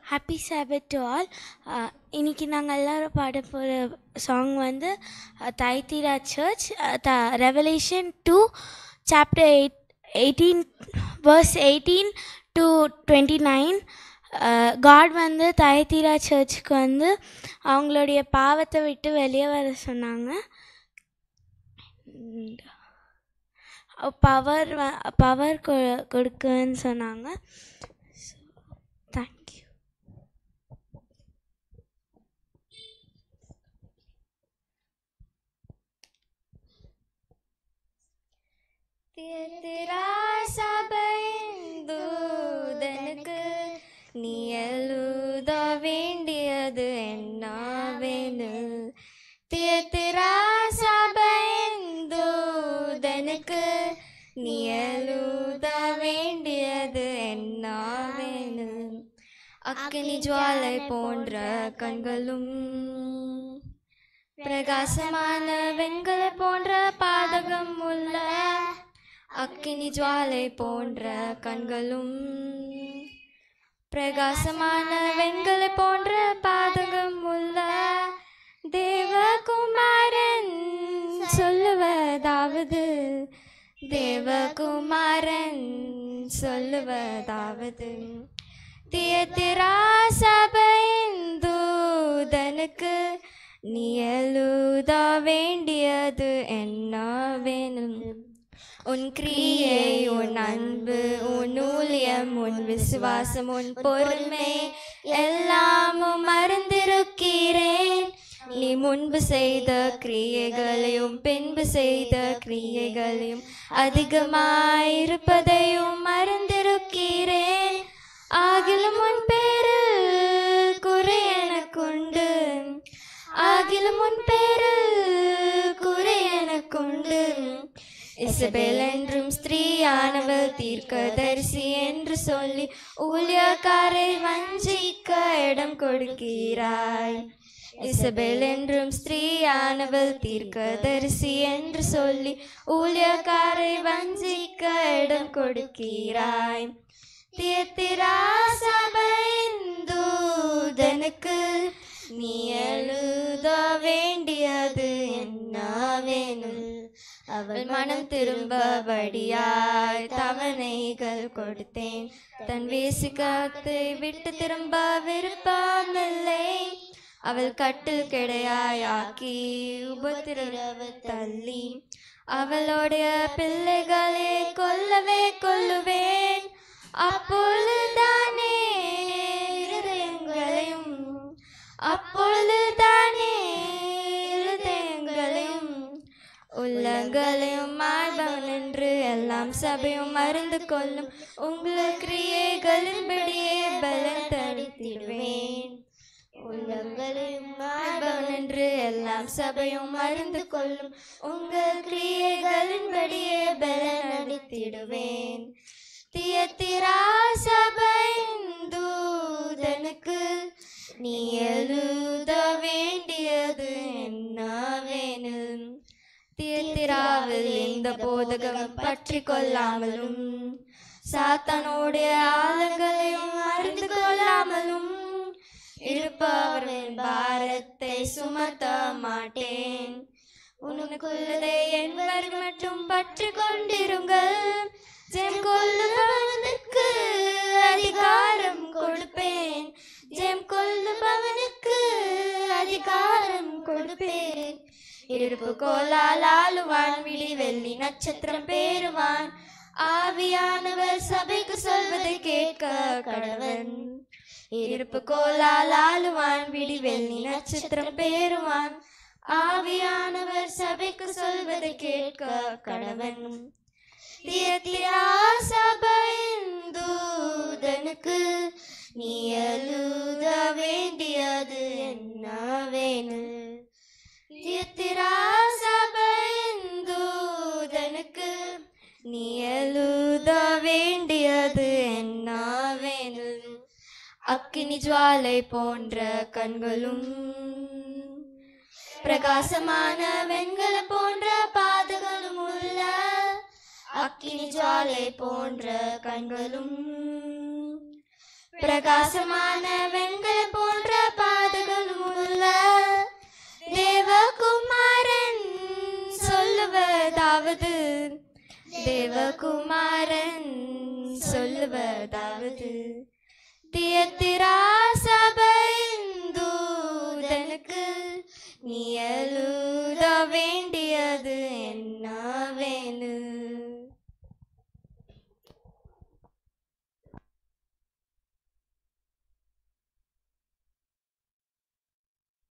happy சாபத் to all இன்னைக்கு நாங்கள் எல்லாரும் பாட போகிற சாங் வந்து Thyatira church the Revelation two chapter eight eighteen verse eighteen to twenty nine God வந்து தைத்திரா சர்ச்சுக்கு வந்து அவங்களுடைய பாவத்தை விட்டு வெளியே வர சொன்னாங்க பவர் பவர் கொடுக்குன்னு சொன்னாங்க தேங்க்யூ தூதனுக்கு நீ எழுத வேண்டியது என்ன வேணும் தியத்திரா சபையின் தூதனுக்கு நீ எழுத வேண்டியது என்ன வேணும் அக்கினி ஜுவாலை போன்ற கண்களும் பிரகாசமான வெண்கல போன்ற பாதகம் உள்ள அக்கினி ஜுவாலை போன்ற கண்களும் பிரகாசமான வெண்கல போன்ற பாதகம் உள்ள தேவகுமாரன் சொல்லுவதாவது தேவகுமாரன் சொல்லுவதாவது தியத்திரா சபையின் தூதனுக்கு நீ எழுத வேண்டியது என்ன வேணும் உன் கிரியை உன் அன்பு உன் ஊழியம் உன் விசுவாசம் உன் பொறுமை எல்லாமும் மறந்திருக்கிறேன் நீ முன்பு செய்த கிரியைகளையும் பின்பு செய்த கிரியைகளையும் அதிகமாயிருப்பதையும் மறந்திருக்கிறேன் ஆகிலும் உன் பேரில் குறை எனக்குண்டு ஆகிலும் உன் பேரில் குறை எனக்குண்டு இசபேல் என்றும் ஸ்திரீயானவள் தீர்க்கதரிசி என்று சொல்லி ஊழியக்காரை வஞ்சிக்க இடம் கொடுக்கிறாய் இசபேல் என்றும் ஸ்திரீயானவள் தீர்க்கதரிசி என்று சொல்லி ஊழியக்காரை வஞ்சிக்க இடம் கொடுக்கிறாய் தீர்த்திரா சபையின் தூதனுக்கு நீ எழுத வேண்டியது என்ன வேணும் அவள் மனம் திரும்பபடியாய் தவணைகள் கொடுத்தேன் தன் வேசிக்காத்தை விட்டு திரும்ப விருப்பமில்லை அவள் கட்டில் கிடையாயாக்கி உபத்திரவ தள்ளி அவளுடைய பிள்ளைகளை கொல்லவே கொல்லுவேன் அப்பொழுதுதானே இருதயங்களையும் அப்பொழுதுதானே இருதயங்களையும் உள்ளங்களையும் மார்பவன் என்று எல்லாம் சபையும் மறந்து கொள்ளும் உங்கள் கிரியைகளின்படியே பலன் தடுத்திடுவேன் உள்ளங்களையும் மார்பவன் என்று எல்லாம் சபையும் மறந்து கொள்ளும் உங்கள் கிரியைகளின்படியே பலன் அடித்திடுவேன் தியத்திரா சபையின் தூதனுக்கு நீ எழுத வேண்டியது என்ன வேணும் தீர்த்திராவில் இந்த போதகம் பற்றி கொள்ளாமலும் சாத்தானுடைய ஆளுங்களையும் அறிந்து கொள்ளாமலும் இருப்பவர்களின் பாரத்தை சுமத்த மாட்டேன் உனக்குள்ளதை என்பவர் மட்டும் பற்றி கொண்டிருங்கள் ஜெம் கொள்ளுபவனுக்கு அதிகாரம் கொடுப்பேன் ஜெம் கொள்ளுபவனுக்கு அதிகாரம் கொடுப்பேன் இருப்பு கோலால் ஆளுவான் விழி வெள்ளி நட்சத்திரம் பேருவான் ஆவியானவர் சபைக்கு சொல்வதை கேட்க கடவன் இருப்பு கோலால் ஆளுவான் விழி வெள்ளி நட்சத்திரம் பேருவான் ஆவியானவர் சபைக்கு சொல்வதை கேட்க கடவன் தியத்திரா சபையின் தூதனுக்கு நீ எழுத வேண்டியது என்ன வேணும் தியத்திரா சபையின் தூதனுக்கு நீ எழுத வேண்டியது என்ன வேணும் அக்கினி ஜுவாலை போன்ற கண்களும் பிரகாசமான வெண்கல போன்ற பாதங்களும் உள்ள அக்கினி ஜுவாலை போன்ற கண்களும் பிரகாசமான வெண்கல போன்ற பாதங்களும் உள்ள தேவகுமாரன் சொல்லுவதாவது தேவகுமாரன் சொல்லுவதாவது தியத்திரா